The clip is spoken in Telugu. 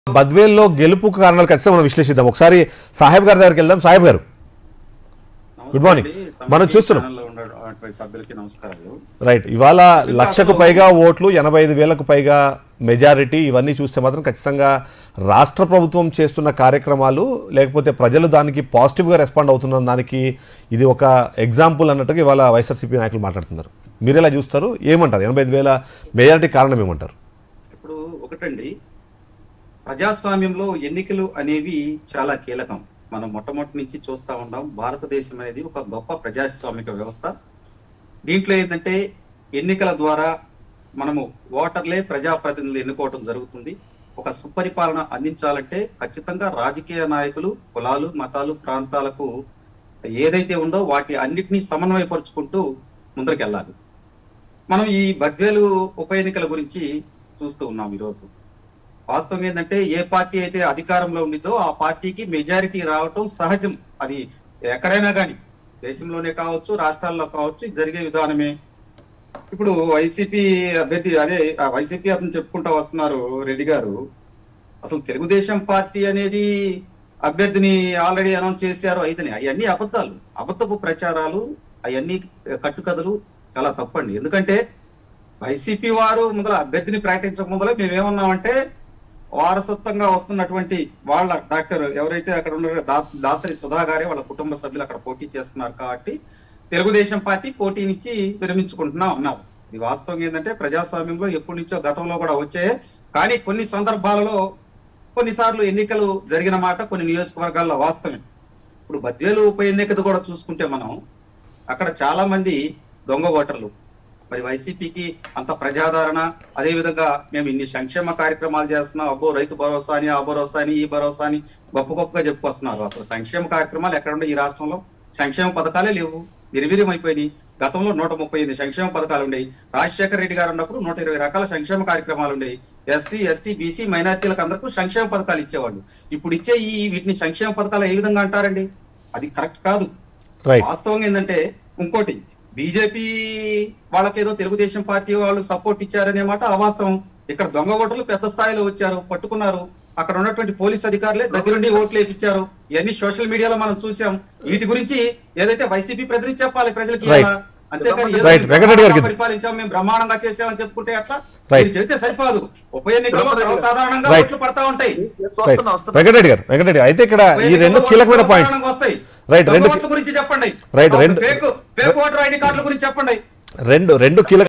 బద్వేల్లో గెలుపు కారణాలు ఖచ్చితంగా మనం విశ్లేషిద్దాం ఒకసారి సాహెబ్ గారి దగ్గరికి వెళ్దాం సాహెబ్ గారు గుడ్ మార్నింగ్. మనం చూస్తున్నాం. ఛానల్లో ఉన్నటువంటి సభ్యులకి నమస్కారాలు రైట్ ఇవాళ లక్షకు పైగా ఓట్లు ఎనభై ఐదు వేలకు పైగా మెజారిటీ ఇవన్నీ చూస్తే మాత్రం ఖచ్చితంగా రాష్ట్ర ప్రభుత్వం చేస్తున్న కార్యక్రమాలు లేకపోతే ప్రజలు దానికి పాజిటివ్గా రెస్పాండ్ అవుతున్న దానికి ఇది ఒక ఎగ్జాంపుల్ అన్నట్టుగా ఇవాళ వైఎస్ఆర్సీపీ నాయకులు మాట్లాడుతున్నారు మీరు ఎలా చూస్తారు ఏమంటారు ఎనభై ఐదు వేల మెజారిటీ కారణం ఏమంటారు ఇప్పుడు ఒకటండి ప్రజాస్వామ్యంలో ఎన్నికలు అనేవి చాలా కీలకం మనం మొట్టమొదటి నుంచి చూస్తా ఉన్నాం భారతదేశం అనేది ఒక గొప్ప ప్రజాస్వామిక వ్యవస్థ దీంట్లో ఏంటంటే ఎన్నికల ద్వారా మనము ఓటర్లే ప్రజాప్రతినిధులు ఎన్నుకోవటం జరుగుతుంది ఒక సుపరిపాలన అందించాలంటే ఖచ్చితంగా రాజకీయ నాయకులు కులాలు మతాలు ప్రాంతాలకు ఏదైతే ఉందో వాటి అన్నిటినీ సమన్వయపరుచుకుంటూ ముందరికెళ్ళాలి మనం ఈ బద్వేలు ఉప ఎన్నికల గురించి చూస్తూ ఉన్నాం ఈరోజు వాస్తవం ఏంటంటే ఏ పార్టీ అయితే అధికారంలో ఉండిద్దో ఆ పార్టీకి మెజారిటీ రావటం సహజం అది ఎక్కడైనా కానీ దేశంలోనే కావచ్చు రాష్ట్రాల్లో కావచ్చు ఇది జరిగే విధానమే ఇప్పుడు వైసీపీ అభ్యర్థి అదే ఆ వైసీపీ అతను చెప్పుకుంటా వస్తున్నారు రెడ్డి గారు అసలు తెలుగుదేశం పార్టీ అనేది అభ్యర్థిని ఆల్రెడీ అనౌన్స్ చేశారు అయితేనే అవన్నీ అబద్ధాలు అబద్ధపు ప్రచారాలు అవన్నీ కట్టుకథలు చాలా తప్పండి ఎందుకంటే వైసీపీ వారు ముందర అభ్యర్థిని ప్రకటించక ముందర మేమేమన్నామంటే వారసత్వంగా వస్తున్నటువంటి వాళ్ళ డాక్టర్ ఎవరైతే అక్కడ ఉన్నారో దా దాసరి సుధా గారే వాళ్ళ కుటుంబ సభ్యులు అక్కడ పోటీ చేస్తున్నారు కాబట్టి తెలుగుదేశం పార్టీ పోటీ నుంచి విరమించుకుంటున్నాం అన్నారు ఇది వాస్తవం ఏంటంటే ప్రజాస్వామ్యంలో ఎప్పటి నుంచో గతంలో కూడా వచ్చాయి కానీ కొన్ని సందర్భాలలో కొన్నిసార్లు ఎన్నికలు జరిగిన మాట కొన్ని నియోజకవర్గాల్లో వాస్తవమే ఇప్పుడు బద్వేలు ఉప ఎన్నికది కూడా చూసుకుంటే మనం అక్కడ చాలా మంది దొంగ ఓటర్లు మరి వైసీపీకి అంత ప్రజాదరణ అదే విధంగా మేము ఇన్ని సంక్షేమ కార్యక్రమాలు చేస్తున్నాం అబ్బో రైతు భరోసా అని ఆ భరోసా అని ఈ భరోసా అని గొప్ప గొప్పగా చెప్పుకొస్తున్నారు అసలు సంక్షేమ కార్యక్రమాలు ఎక్కడ ఉండే ఈ రాష్ట్రంలో సంక్షేమ పథకాలే లేవు నిర్వీర్యం అయిపోయినాయి గతంలో నూట ముప్పై ఎనిమిది సంక్షేమ పథకాలు ఉండేవి రాజశేఖర రెడ్డి గారు ఉన్నప్పుడు నూట ఇరవై రకాల సంక్షేమ కార్యక్రమాలు ఉండేవి ఎస్సీ ఎస్టీ బీసీ మైనార్టీలకు అందరికీ సంక్షేమ పథకాలు ఇచ్చేవాళ్ళు ఇప్పుడు ఇచ్చే ఈ వీటిని సంక్షేమ పథకాలు ఏ విధంగా అంటారండి అది కరెక్ట్ కాదు రైట్ వాస్తవం ఏంటంటే ఇంకోటి బీజేపీ వాళ్ళకేదో తెలుగుదేశం పార్టీ వాళ్ళు సపోర్ట్ ఇచ్చారనే మాట అవాస్తవం ఇక్కడ దొంగ ఓటర్లు పెద్ద స్థాయిలో వచ్చారు పట్టుకున్నారు అక్కడ ఉన్నటువంటి పోలీస్ అధికారులే దగ్గరుండి ఓట్లు వేయించారు ఇవన్నీ సోషల్ మీడియాలో మనం చూసాం వీటి గురించి ఏదైతే వైసీపీ ప్రతినిధి చెప్పాలి ప్రజలకి Right. ఇవాళ. అంతేకాని ఏదో Right. వెంకటరెడ్డి గారికి. పరిపాలించాం మేము బ్రహ్మాండంగా చేసామని చెప్పుకుంటే అట్లా Right. మీరు చెబితే సరిపోదు ఉప ఎన్నికల్లో సర్వసాధారణంగా Right. ఓట్లు పడతా ఉంటాయి రైట్ వెంకటరెడ్డి గారు వెంకటరెడ్డి గారు అయితే ఇక్కడ ఉప ఈ ఎన్నికల్లో రెండు ఓట్లు కీలకమైన పాయింట్స్ సర్వసాధారణంగా వస్తాయి Right, దొంగ రెండు- ఓట్ల గురించి చెప్పండి Right, రెండు- ఫేక్ ఫేక్ ఓటర్ ఐడి కార్డుల గురించి చెప్పండి రెండు రెండు కీలక